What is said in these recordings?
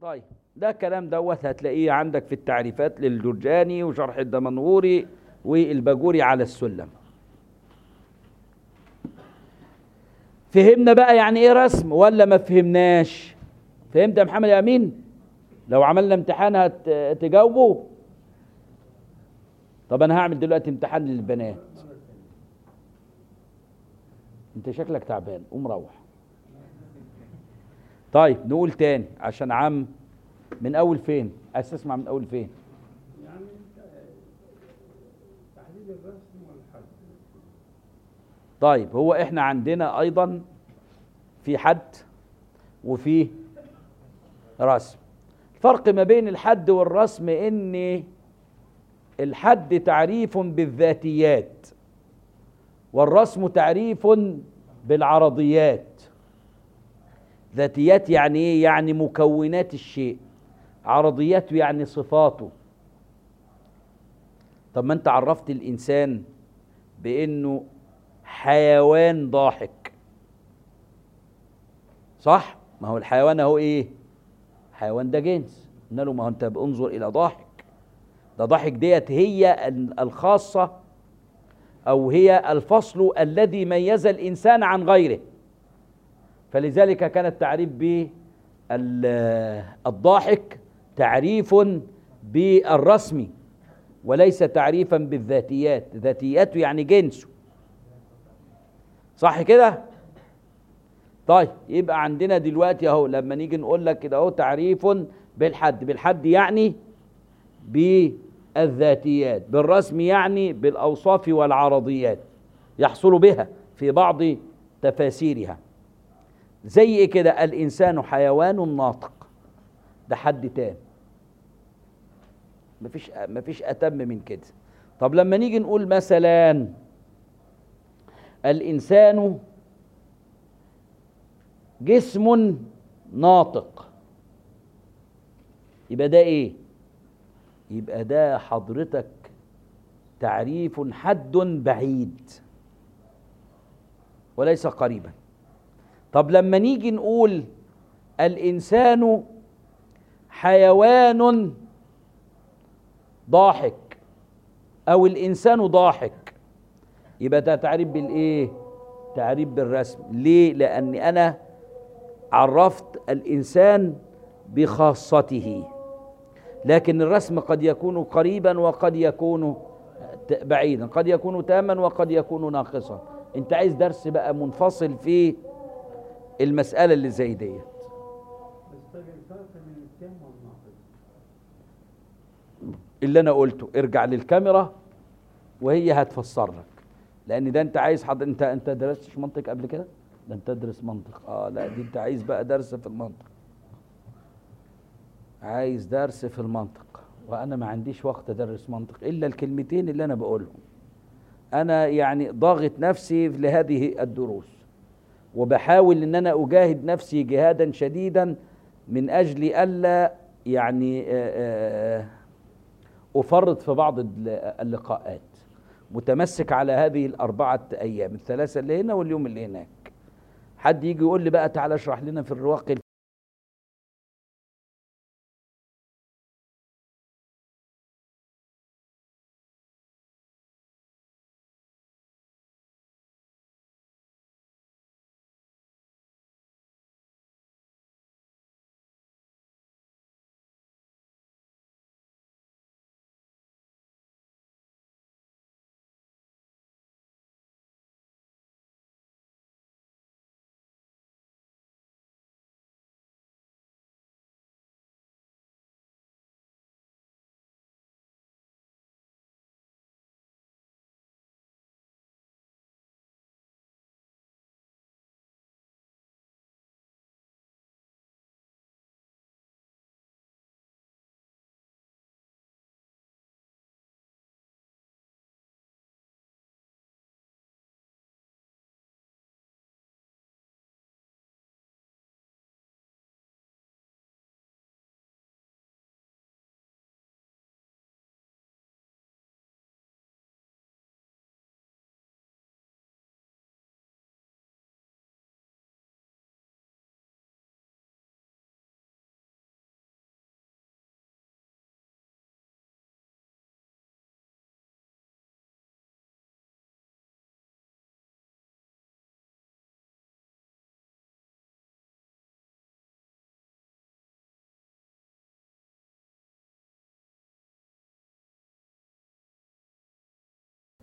طيب ده الكلام دوت هتلاقيه عندك في التعريفات للجرجاني وشرح الدمنهوري والباجوري على السلم فهمنا بقى يعني ايه رسم ولا ما فهمناش فهمت يا محمد يا امين لو عملنا امتحان هتجاوبه طب انا هعمل دلوقتي امتحان للبنات انت شكلك تعبان قوم روح طيب نقول تاني عشان عم من اول فين عايز تسمع من اول فين يعني تحديد الرسم والحد طيب هو احنا عندنا ايضا في حد وفي رسم الفرق ما بين الحد والرسم ان الحد تعريف بالذاتيات والرسم تعريف بالعرضيات ذاتيات يعني ايه يعني مكونات الشيء عرضيات يعني صفاته طب ما انت عرفت الانسان بانه حيوان ضاحك صح ما هو الحيوان اهو ايه حيوان ده جنس قلنا له ما هو انت انظر الى ضاحك ده ضاحك ديت هي الخاصه او هي الفصل الذي ميز الانسان عن غيره فلذلك كان التعريف بالضاحك تعريف بالرسم وليس تعريفا بالذاتيات ذاتياته يعني جنسه صح كده طيب يبقى عندنا دلوقتي اهو لما نيجي نقول لك كده اهو تعريف بالحد بالحد يعني بالذاتيات بالرسم يعني بالاوصاف والعرضيات يحصل بها في بعض تفاسيرها زي ايه كده الانسان حيوان ناطق ده حد تام مفيش مفيش اتم من كده طب لما نيجي نقول مثلا الانسان جسم ناطق يبقى ده ايه يبقى ده حضرتك تعريف حد بعيد وليس قريبا طب لما نيجي نقول الانسان حيوان ضاحك او الانسان ضاحك يبقى ده تعريف بالايه تعريف بالرسم ليه لاني انا عرفت الانسان بخاصته لكن الرسم قد يكون قريبا وقد يكون بعيدا قد يكون تاما وقد يكون ناقصا انت عايز درس بقى منفصل في المسألة اللي زي ديت بس طيب الفرق بين التام والناقص اللي انا قلته ارجع للكاميرا وهي هتفسر لك لان ده انت عايز حد انت انت درستش منطق قبل كده ده انت تدرس منطق اه لا دي انت عايز بقى درس في المنطق عايز درس في المنطق وانا ما عنديش وقت ادرس منطق الا الكلمتين اللي انا بقولهم انا يعني ضاغط نفسي لهذه الدروس وبحاول ان انا اجاهد نفسي جهادا شديدا من اجل الا يعني آه، آه، افرط في بعض اللقاءات متمسك على هذه الاربعه ايام الثلاثه اللي هنا واليوم اللي هناك حد يجي يقول لي بقى تعالى اشرح لنا في الرواق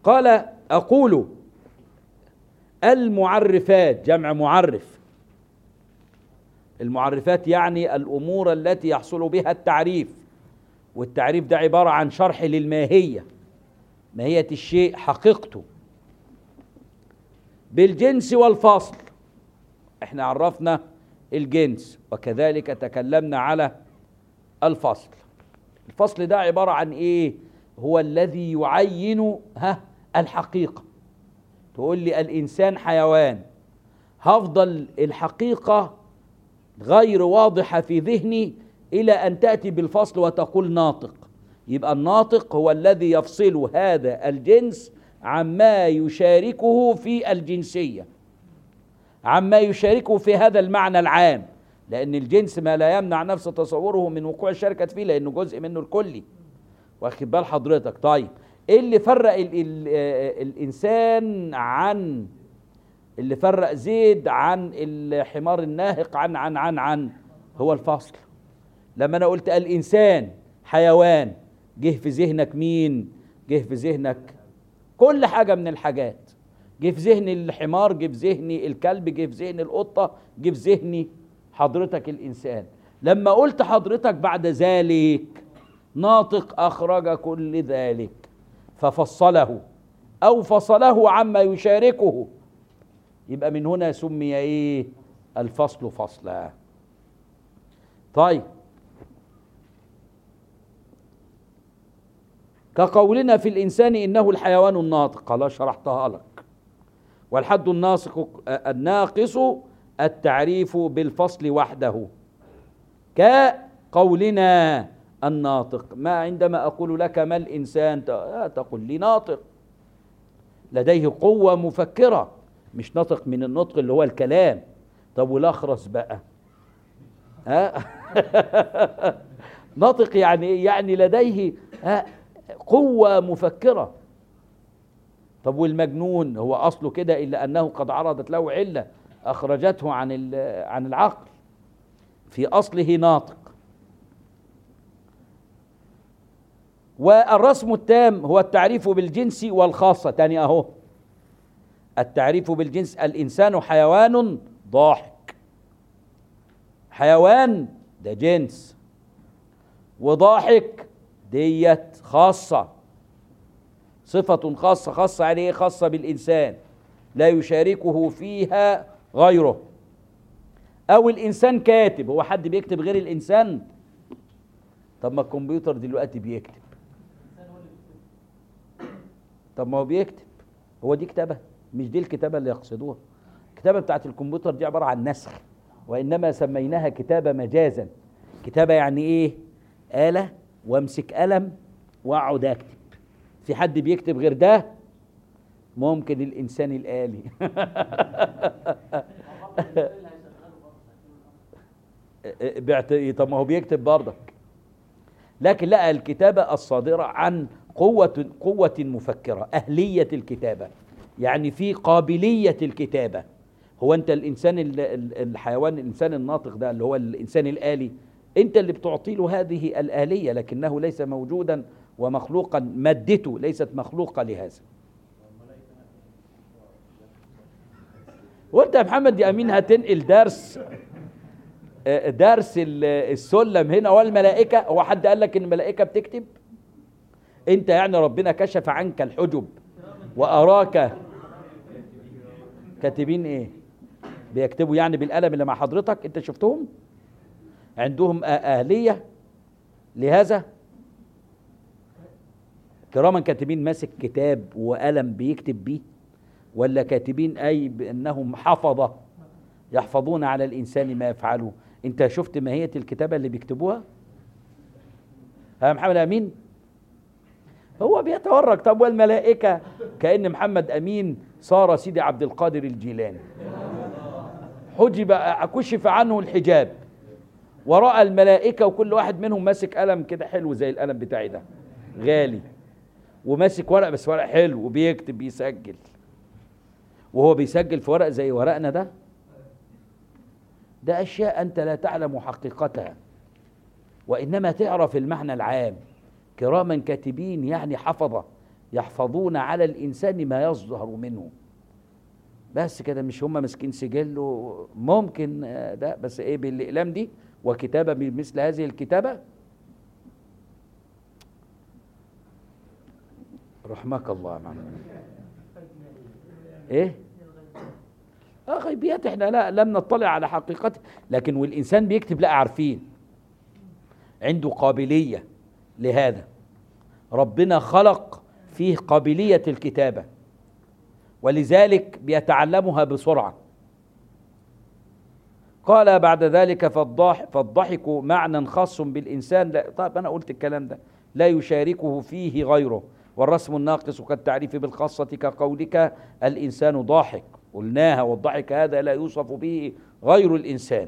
قال أقول المعرفات جمع معرف المعرفات يعني الأمور التي يحصل بها التعريف والتعريف ده عبارة عن شرح للماهية ماهية الشيء حقيقته بالجنس والفصل احنا عرفنا الجنس وكذلك تكلمنا على الفصل الفصل ده عبارة عن ايه هو الذي يعين ها الحقيقة تقول لي الإنسان حيوان هفضل الحقيقة غير واضحة في ذهني إلى أن تأتي بالفصل وتقول ناطق يبقى الناطق هو الذي يفصل هذا الجنس عما يشاركه في الجنسية عما يشاركه في هذا المعنى العام لأن الجنس ما لا يمنع نفس تصوره من وقوع الشركة فيه لأنه جزء منه الكلي واخد بال حضرتك طيب ايه اللي فرق ال ال آه، الانسان عن اللي فرق زيد عن الحمار الناهق عن عن عن عن هو الفصل لما انا قلت الانسان حيوان جه في ذهنك مين جه في ذهنك كل حاجه من الحاجات جه في ذهني الحمار جه في ذهني الكلب جه في ذهني القطه جه في ذهني حضرتك الانسان لما قلت حضرتك بعد ذلك ناطق اخرج كل ذلك ففصله او فصله عما يشاركه يبقى من هنا سمي ايه الفصل فصلا طيب كقولنا في الانسان انه الحيوان الناطق خلاص شرحتها لك والحد الناقص الناقص التعريف بالفصل وحده كقولنا الناطق ما عندما أقول لك ما الإنسان ت- آه، تقول لي ناطق لديه قوة مفكرة مش ناطق من النطق اللي هو الكلام طب والأخرس بقى ها ناطق يعني إيه؟ يعني لديه ها قوة مفكرة طب والمجنون هو أصله كده إلا أنه قد عرضت له علة أخرجته عن ال- عن العقل في أصله ناطق والرسم التام هو التعريف بالجنس والخاصة تاني أهو التعريف بالجنس الإنسان حيوان ضاحك حيوان ده جنس وضاحك ديت خاصة صفة خاصة خاصة يعني ايه خاصة بالإنسان لا يشاركه فيها غيره أو الإنسان كاتب هو حد بيكتب غير الإنسان طب ما الكمبيوتر دلوقتي بيكتب طب ما هو بيكتب هو دي كتابة مش دي الكتابة اللي يقصدوها الكتابة بتاعت الكمبيوتر دي عبارة عن نسخ وإنما سميناها كتابة مجازا كتابة يعني إيه آلة وامسك قلم واقعد اكتب في حد بيكتب غير ده ممكن الانسان الالي بعت... طب ما هو بيكتب برضك لكن لا الكتابة الصادرة عن قوة قوة مفكرة أهلية الكتابة يعني في قابلية الكتابة هو أنت الإنسان ال- ال- الحيوان الإنسان الناطق ده اللي هو الإنسان الآلي أنت اللي بتعطي له هذه الآلية لكنه ليس موجودا ومخلوقا مادته ليست مخلوقة لهذا وانت يا محمد يا امين هتنقل درس آه، درس ال- السلم هنا والملائكه هو حد قال لك ان الملائكه بتكتب انت يعني ربنا كشف عنك الحجب واراك كاتبين ايه بيكتبوا يعني بالقلم اللي مع حضرتك انت شفتهم عندهم آه، اهليه لهذا كراما كاتبين ماسك كتاب وقلم بيكتب بيه ولا كاتبين اي بانهم حفظه يحفظون على الانسان ما يفعله انت شفت ماهيه الكتابه اللي بيكتبوها ها محمد امين هو بيتورك طب والملائكه كان محمد امين صار سيدي عبد القادر الجيلاني حجب كشف عنه الحجاب وراى الملائكه وكل واحد منهم ماسك قلم كده حلو زي القلم بتاعي ده غالي وماسك ورق بس ورق حلو وبيكتب بيسجل وهو بيسجل في ورق زي ورقنا ده ده أشياء أنت لا تعلم حقيقتها وإنما تعرف المعنى العام كراما كاتبين يعني حفظة يحفظون على الإنسان ما يظهر منه بس كده مش هم ماسكين سجل و- ممكن آه، ده بس ايه بالاقلام دي وكتابه بمثل هذه الكتابه رحمك الله يا محمد ايه اه غيبيات احنا لا لم نطلع على حقيقته لكن والانسان بيكتب لا عارفين عنده قابليه لهذا ربنا خلق فيه قابليه الكتابه ولذلك بيتعلمها بسرعه قال بعد ذلك فالضاح فالضحك معنى خاص بالانسان لا طيب انا قلت الكلام ده لا يشاركه فيه غيره والرسم الناقص كالتعريف بالخاصة كقولك الإنسان ضاحك قلناها والضحك هذا لا يوصف به غير الإنسان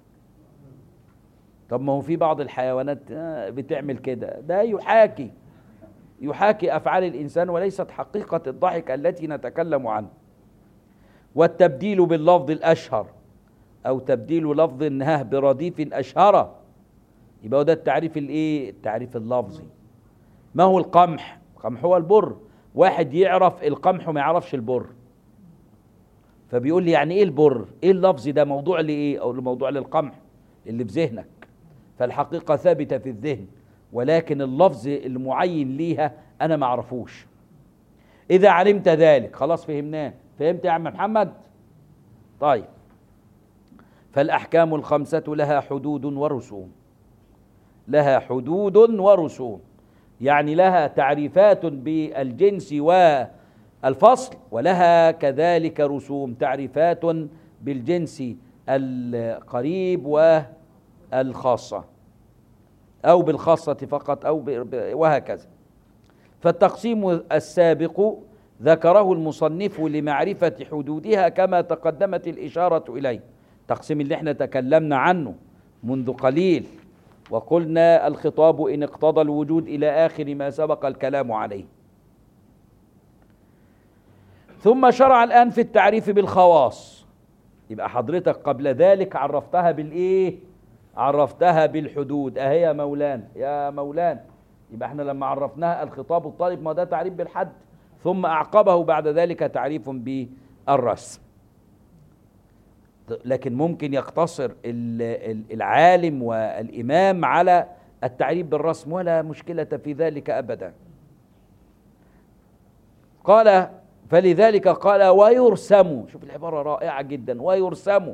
طب ما هو في بعض الحيوانات آه، بتعمل كده ده يحاكي يحاكي أفعال الإنسان وليست حقيقة الضحك التي نتكلم عنه والتبديل باللفظ الأشهر أو تبديل لفظ ها برديف أشهر يبقى هو ده التعريف الإيه؟ التعريف اللفظي ما هو القمح؟ القمح هو البر واحد يعرف القمح وما يعرفش البر فبيقول لي يعني ايه البر؟ ايه اللفظ ده موضوع لايه؟ او موضوع للقمح اللي في ذهنك فالحقيقة ثابتة في الذهن ولكن اللفظ المعين ليها أنا ما أعرفوش إذا علمت ذلك خلاص فهمناه فهمت يا عم محمد؟ طيب فالأحكام الخمسة لها حدود ورسوم لها حدود ورسوم يعني لها تعريفات بالجنس والفصل ولها كذلك رسوم تعريفات بالجنس القريب والخاصة أو بالخاصة فقط أو ب- ب- وهكذا فالتقسيم السابق ذكره المصنف لمعرفة حدودها كما تقدمت الإشارة إليه تقسيم اللي احنا تكلمنا عنه منذ قليل وقلنا الخطاب إن اقتضى الوجود إلى آخر ما سبق الكلام عليه ثم شرع الآن في التعريف بالخواص يبقى حضرتك قبل ذلك عرفتها بالإيه عرفتها بالحدود أهي يا مولانا يا مولانا يبقى احنا لما عرفناها الخطاب الطالب ما ده تعريف بالحد ثم أعقبه بعد ذلك تعريف بالرسم لكن ممكن يقتصر ال- ال- العالم والإمام على التعريف بالرسم ولا مشكلة في ذلك أبدا قال فلذلك قال ويرسم شوف العبارة رائعة جدا ويرسم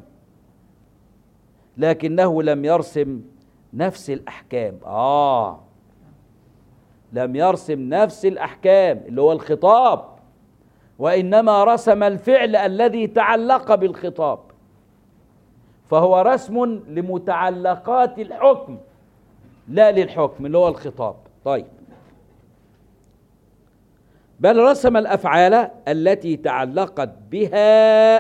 لكنه لم يرسم نفس الأحكام آه لم يرسم نفس الأحكام اللي هو الخطاب وإنما رسم الفعل الذي تعلق بالخطاب فهو رسم لمتعلقات الحكم لا للحكم اللي هو الخطاب طيب بل رسم الافعال التي تعلقت بها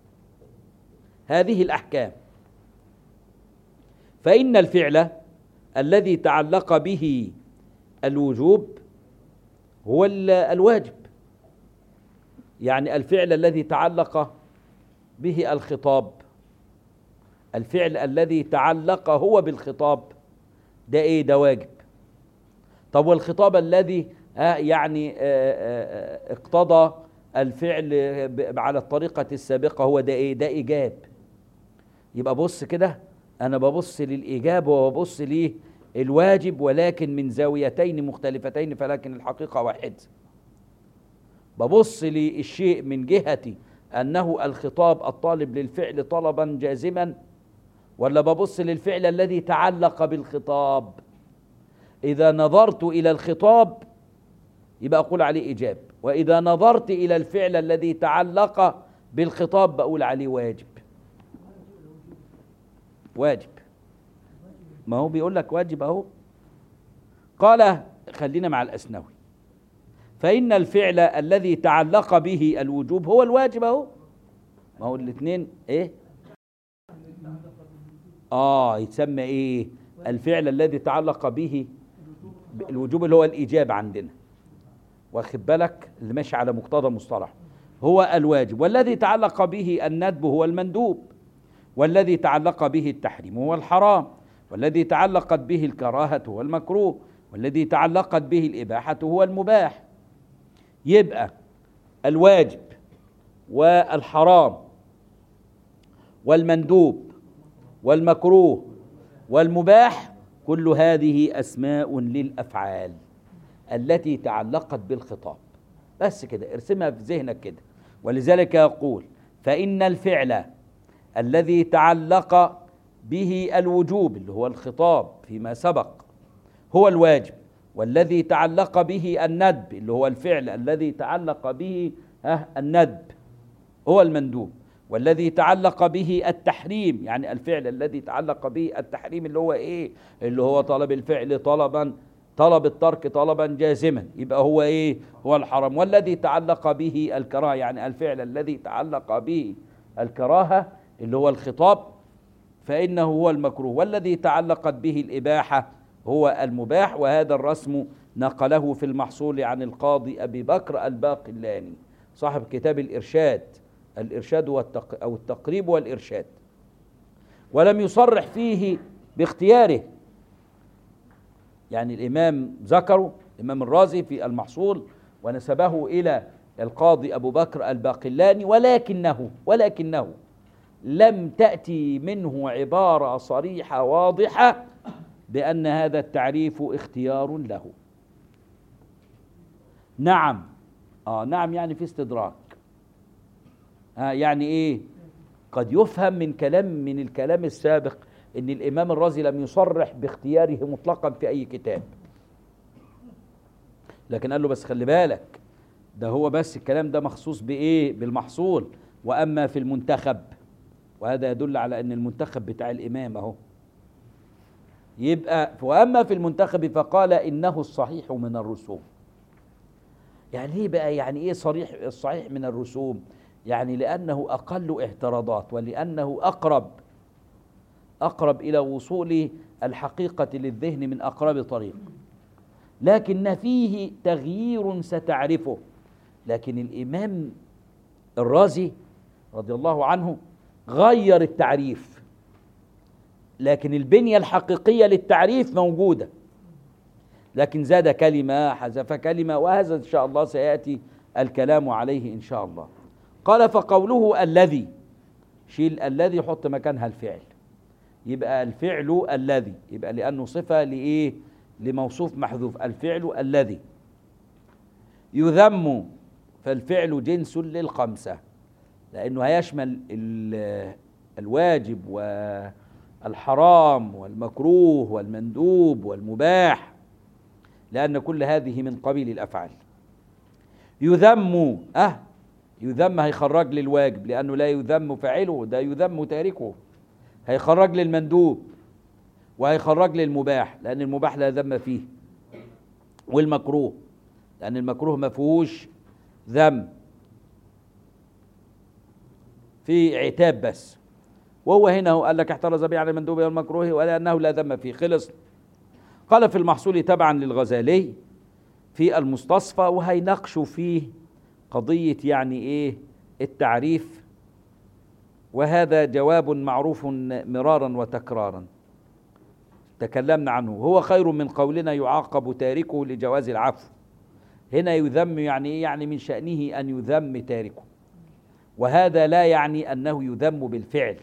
هذه الاحكام فان الفعل الذي تعلق به الوجوب هو ال- الواجب يعني الفعل الذي تعلق به الخطاب الفعل الذي تعلق هو بالخطاب ده ايه ده واجب طب والخطاب الذي آه يعني آه آه آه، اقتضى الفعل ب- على الطريقة السابقة هو ده ايه ده ايجاب يبقى بص كده انا ببص للايجاب وببص للواجب ولكن من زاويتين مختلفتين فلكن الحقيقة واحد ببص للشيء من جهة انه الخطاب الطالب للفعل طلبا جازما ولا ببص للفعل الذي تعلق بالخطاب إذا نظرت إلى الخطاب يبقى أقول عليه إيجاب وإذا نظرت إلى الفعل الذي تعلق بالخطاب بقول عليه واجب واجب ما هو بيقول لك واجب أهو قال خلينا مع الأسنوي فإن الفعل الذي تعلق به الوجوب هو الواجب أهو ما هو الاثنين إيه آه يتسمى إيه الفعل الذي تعلق به الوجوب اللي هو الإيجاب عندنا واخد بالك اللي ماشي على مقتضى مصطلح هو الواجب والذي تعلق به الندب هو المندوب والذي تعلق به التحريم هو الحرام والذي تعلقت به الكراهة هو المكروه والذي تعلقت به الإباحة هو المباح يبقى الواجب والحرام والمندوب والمكروه والمباح كل هذه اسماء للافعال التي تعلقت بالخطاب بس كده ارسمها في ذهنك كده ولذلك يقول فان الفعل الذي تعلق به الوجوب اللي هو الخطاب فيما سبق هو الواجب والذي تعلق به الندب اللي هو الفعل الذي تعلق به ها الندب هو المندوب والذي تعلق به التحريم يعني الفعل الذي تعلق به التحريم اللي هو ايه اللي هو طلب الفعل طلبا طلب الترك طلبا جازما يبقى هو ايه هو الحرام والذي تعلق به الكراهه يعني الفعل الذي تعلق به الكراهه اللي هو الخطاب فانه هو المكروه والذي تعلقت به الاباحه هو المباح وهذا الرسم نقله في المحصول عن القاضي ابي بكر الباقلاني صاحب كتاب الارشاد الارشاد والتق... او التقريب والارشاد ولم يصرح فيه باختياره يعني الامام ذكره الامام الرازي في المحصول ونسبه الى القاضي ابو بكر الباقلاني ولكنه ولكنه لم تاتي منه عباره صريحه واضحه بان هذا التعريف اختيار له نعم اه نعم يعني في استدراك آه يعني ايه قد يفهم من كلام من الكلام السابق ان الامام الرازي لم يصرح باختياره مطلقا في اي كتاب لكن قال له بس خلي بالك ده هو بس الكلام ده مخصوص بايه بالمحصول واما في المنتخب وهذا يدل على ان المنتخب بتاع الامام اهو يبقى واما في المنتخب فقال انه الصحيح من الرسوم يعني ايه بقى يعني ايه صريح الصحيح من الرسوم يعني لانه اقل اعتراضات ولانه اقرب اقرب الى وصول الحقيقه للذهن من اقرب طريق لكن فيه تغيير ستعرفه لكن الامام الرازي رضي الله عنه غير التعريف لكن البنيه الحقيقيه للتعريف موجوده لكن زاد كلمه حذف كلمه وهذا ان شاء الله سياتي الكلام عليه ان شاء الله قال فقوله الذي شيل الذي حط مكانها الفعل يبقى الفعل الذي يبقى لانه صفه لايه لموصوف محذوف الفعل الذي يذم فالفعل جنس للخمسه لانه هيشمل الواجب والحرام والمكروه والمندوب والمباح لان كل هذه من قبيل الافعال يذم اه يذم هيخرج لي الواجب لانه لا يذم فاعله ده يذم تاركه هيخرج لي المندوب وهيخرج لي المباح لان المباح لا ذم فيه والمكروه لان المكروه ما فيهوش ذم في عتاب بس وهو هنا هو قال لك احترز به عن المندوب والمكروه ولانه لا ذم فيه خلص قال في المحصول تبعا للغزالي في المستصفى وهيناقشوا فيه قضية يعني ايه التعريف وهذا جواب معروف مرارا وتكرارا تكلمنا عنه هو خير من قولنا يعاقب تاركه لجواز العفو هنا يذم يعني ايه يعني من شأنه أن يذم تاركه وهذا لا يعني أنه يذم بالفعل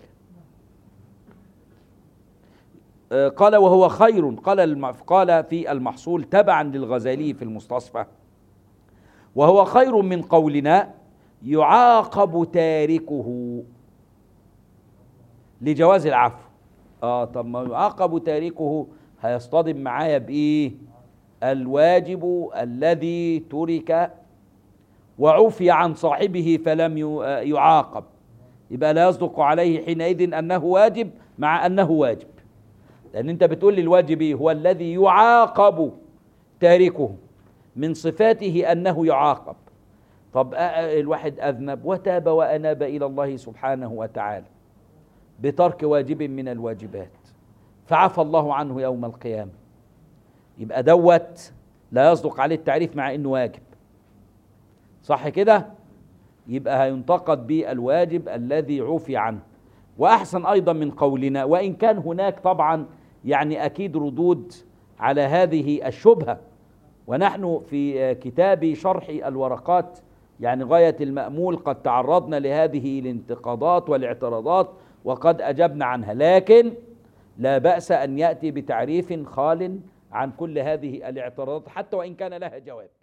قال وهو خير قال قال في المحصول تبعا للغزالي في المستصفى وهو خير من قولنا يعاقب تاركه لجواز العفو اه طب ما يعاقب تاركه هيصطدم معايا بايه الواجب الذي ترك وعفي عن صاحبه فلم يعاقب يبقى لا يصدق عليه حينئذ انه واجب مع انه واجب لان انت بتقول لي الواجب هو الذي يعاقب تاركه من صفاته انه يعاقب طب الواحد اذنب وتاب واناب الى الله سبحانه وتعالى بترك واجب من الواجبات فعفى الله عنه يوم القيامه يبقى دوت لا يصدق عليه التعريف مع انه واجب صح كده يبقى هينتقد بالواجب الذي عفي عنه واحسن ايضا من قولنا وان كان هناك طبعا يعني اكيد ردود على هذه الشبهه ونحن في كتاب شرح الورقات يعني غاية المأمول قد تعرضنا لهذه الانتقادات والاعتراضات وقد أجبنا عنها لكن لا بأس أن يأتي بتعريف خال عن كل هذه الاعتراضات حتى وإن كان لها جواب